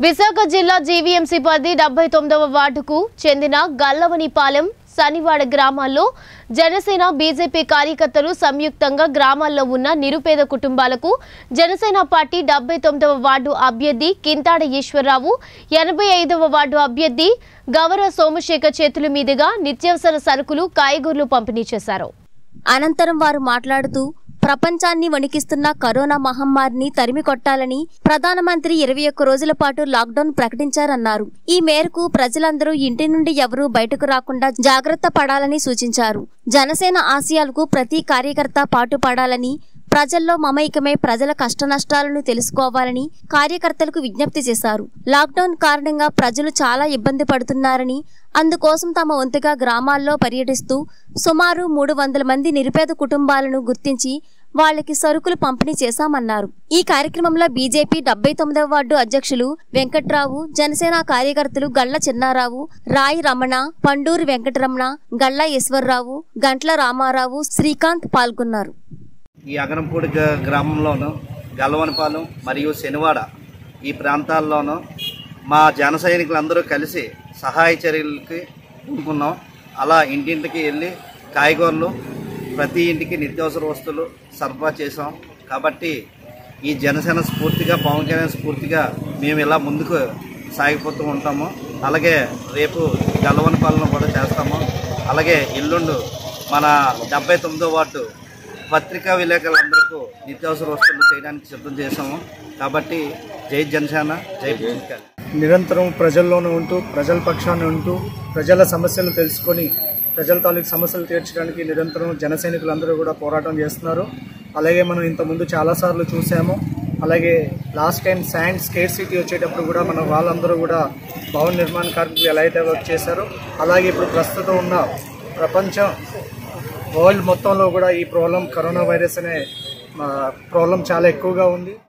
విశాఖ జిల్లా జీవీఎంసీ పరిధి డెబ్బై తొమ్మిదవ వార్డుకు చెందిన గల్లవనిపాలెం శనివాడ గ్రామాల్లో జనసేన బీజేపీ కార్యకర్తలు సంయుక్తంగా గ్రామాల్లో ఉన్న నిరుపేద కుటుంబాలకు జనసేన పార్టీ డెబ్బై తొమ్మిదవ వార్డు అభ్యర్థి కింతాడ ఈశ్వరరావు ఎనభై ఐదవ వార్డు అభ్యర్థి గవర సోమశేఖర్ చేతుల మీదుగా నిత్యావసర సరుకులు కాయగూరలు పంపిణీ చేశారు అనంతరం వారు మాట్లాడుతూ ప్రపంచాన్ని వణికిస్తున్న కరోనా మహమ్మారిని తరిమి కొట్టాలని ప్రధానమంత్రి ఇరవై ఒక్క రోజుల పాటు లాక్డౌన్ ప్రకటించారన్నారు ఈ మేరకు ప్రజలందరూ ఇంటి నుండి ఎవరూ బయటకు రాకుండా జాగ్రత్త పడాలని సూచించారు జనసేన ఆశయాలకు ప్రతి కార్యకర్త పాటుపడాలని ప్రజల్లో మమైకమై ప్రజల కష్టనష్టాలను తెలుసుకోవాలని కార్యకర్తలకు విజ్ఞప్తి చేశారు లాక్డౌన్ కారణంగా ప్రజలు చాలా ఇబ్బంది పడుతున్నారని అందుకోసం తమ వంతుగా గ్రామాల్లో పర్యటిస్తూ సుమారు మూడు వందల మంది నిరుపేద కుటుంబాలను గుర్తించి వాళ్ళకి సరుకులు పంపిణీ చేశామన్నారు ఈ కార్యక్రమంలో బీజేపీ డెబ్బై తొమ్మిదవ వార్డు అధ్యక్షులు వెంకట్రావు జనసేన కార్యకర్తలు గళ్ల చిన్నారావు రాయి రమణ పండూరి వెంకటరమణ గళ్ల ఈశ్వర్రావు గంట్ల రామారావు శ్రీకాంత్ పాల్గొన్నారు ఈ అగరంపూడి గ- గ్రామంలోను గల్లవనపాలెం మరియు శనివాడ ఈ ప్రాంతాల్లోనూ మా జన సైనికులందరూ కలిసి సహాయ చర్యలకి పూనుకున్నాం అలా ఇంటింటికి వెళ్ళి కాయగూరలు ప్రతి ఇంటికి నిత్యావసర వస్తువులు సరఫరా చేసాం కాబట్టి ఈ జనసేన స్ఫూర్తిగా పవన్ కళ్యాణ్ స్ఫూర్తిగా మేము ఇలా ముందుకు సాగిపోతూ ఉంటాము అలాగే రేపు గల్లవనపాలెంలో కూడా చేస్తాము అలాగే ఎల్లుండు మన డెబ్బై తొమ్మిదో వార్డు పత్రికా విలేకరులందరికీ నిత్యావసర వస్తువులు చేయడానికి సిద్ధం చేశాము కాబట్టి జై జనసేన జై పవన్ కళ్యాణ్ నిరంతరం ప్రజల్లోనే ఉంటూ ప్రజల పక్షాన ఉంటూ ప్రజల సమస్యలు తెలుసుకొని ప్రజల తాలూకు సమస్యలు తీర్చడానికి నిరంతరం జన సైనికులందరూ కూడా పోరాటం చేస్తున్నారు అలాగే మనం ఇంతకుముందు చాలాసార్లు చూసాము అలాగే last time sand square city వచ్చేటప్పుడు కూడా మన వాళ్ళందరూ కూడా భవన నిర్మాణ కార్మికులు ఎలా అయితే వర్క్ చేశారో అలాగే ఇప్పుడు ప్రస్తుతం ఉన్న ప్రపంచం వరల్డ్ మొత్తంలో కూడా ఈ ప్రాబ్లం కరోనా వైరస్ అనే ప్రాబ్లం చాలా ఎక్కువగా ఉంది